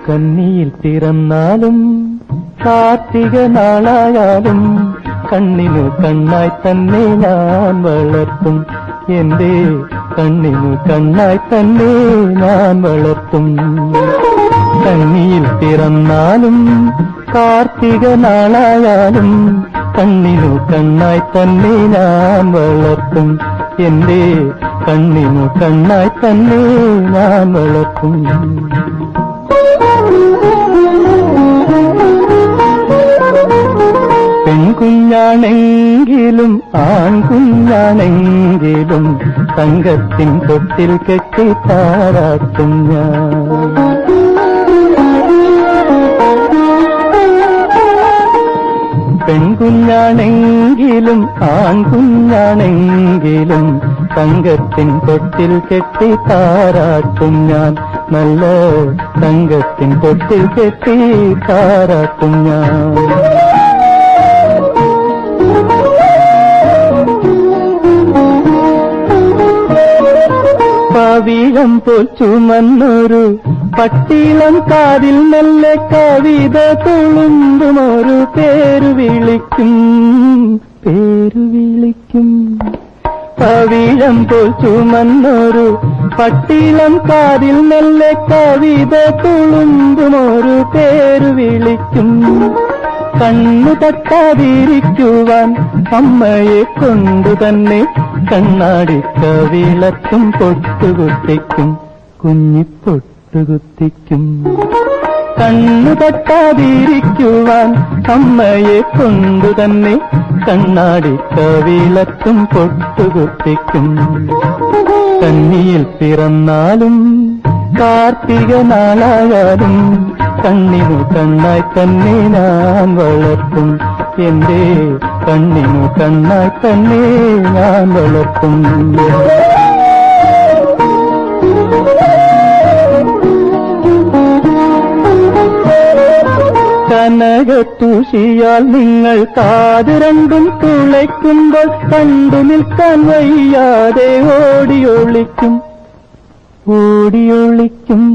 കന്നിയിൽ പിറന്നാലും കാർത്തിക നാളായാലും കണ്ണിനു കണ്ണായി തന്നെ ഞാൻ വളർത്തും എന്റെ കണ്ണിനു കണ്ണായി തന്നെ ഞാൻ വളർത്തും കന്നിയിൽ പിറന്നാലും കാർത്തിക നാളായാലും കണ്ണിനു കണ്ണായി തന്നെ ഞാൻ വളർത്തും എന്റെ കണ്ണിനു കണ്ണായി തന്നെ ഞാൻ വളർത്തും പെൺകുഞ്ഞാണെങ്കിലും ആൺകുഞ്ഞാണെങ്കിലും തങ്കത്തിൻ തൊട്ടിൽ കെട്ടി താരാട്ടും ഞാൻ പെൺകുഞ്ഞാണെങ്കിലും ആൺകുഞ്ഞാണെങ്കിലും തങ്കത്തിൻ തൊട്ടിൽ കെട്ടി താരാട്ടും ഞാൻ നല്ല തങ്കത്തിൻ തൊട്ടിൽ കെട്ടി താരാട്ടും ഞാൻ പവിഴം പോൽ ചുമന്നൊരു പട്ടിളം കാതിൽ നല്ല കവിത തുളുമ്പും ഒരു പേരു വിളിക്കും പേരു വിളിക്കും പവിഴം പോൽ ചുമന്നൊരു പട്ടിളം കാതിൽ നല്ല കവിത തുളുമ്പും ഒരു പേരു വിളിക്കും കണ്ണു തട്ടാതിരിക്കുവാൻ അമ്മയെ കൊണ്ടു തന്നെ കണ്ണാടി കവിളത്തും പൊട്ടുകുത്തിക്കും കുഞ്ഞിപ്പൊട്ടുകുത്തിക്കും കണ്ണു തട്ടാതിരിക്കുവാൻ അമ്മയെ കൊണ്ടു തന്നെ കണ്ണാടി കവിളത്തും പൊട്ടുകുത്തിക്കും കന്നിയിൽ പിറന്നാലും കാർത്തിക നാളായാലും കണ്ണിനു കണ്ണായി തന്നെ ഞാൻ വളർത്തും എന്റെ കണ്ണിനു കണ്ണായി തന്നെ ഞാൻ വളർത്തും കനകത്തൂശിയാൽ നിങ്ങൾ കാത് രണ്ടും തുളയ്ക്കുമ്പോൾ കണ്ടു നിൽക്കാൻ വയ്യാതെ ഓടിയൊളിക്കും ഓടിയൊളിക്കും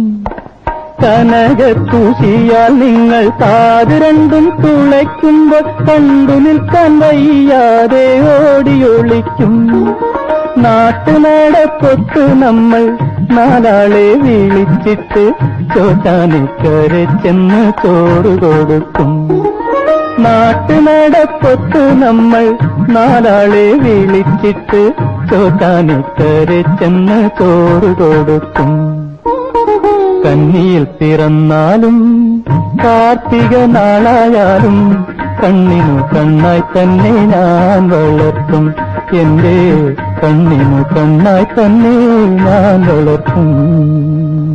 കനകത്തൂശിയാൽ നിങ്ങൾ കാത് രണ്ടും തുളയ്ക്കുമ്പോൾ കണ്ടു നിൽക്കാൻ വയ്യാതെ ഓടിയൊളിക്കും നാട്ടുനടപ്പൊത്ത് നമ്മൾ നാലാളെ വിളിച്ചിട്ട് ചോറ്റാനിക്കരെ ചെന്ന് ചോറ് കൊടുക്കും നാട്ടുനടപ്പൊത്ത് നമ്മൾ നാലാളെ വിളിച്ചിട്ട് ചോറ്റാനിക്കരെ ചെന്ന് ചോറ് കൊടുക്കും കന്നിയിൽ പിറന്നാലും കാർത്തിക നാളായാലും കണ്ണിനു കണ്ണായി തന്നെ ഞാൻ വളർത്തും എന്റെ കണ്ണിനു കണ്ണായി തന്നെ ഞാൻ വളർത്തും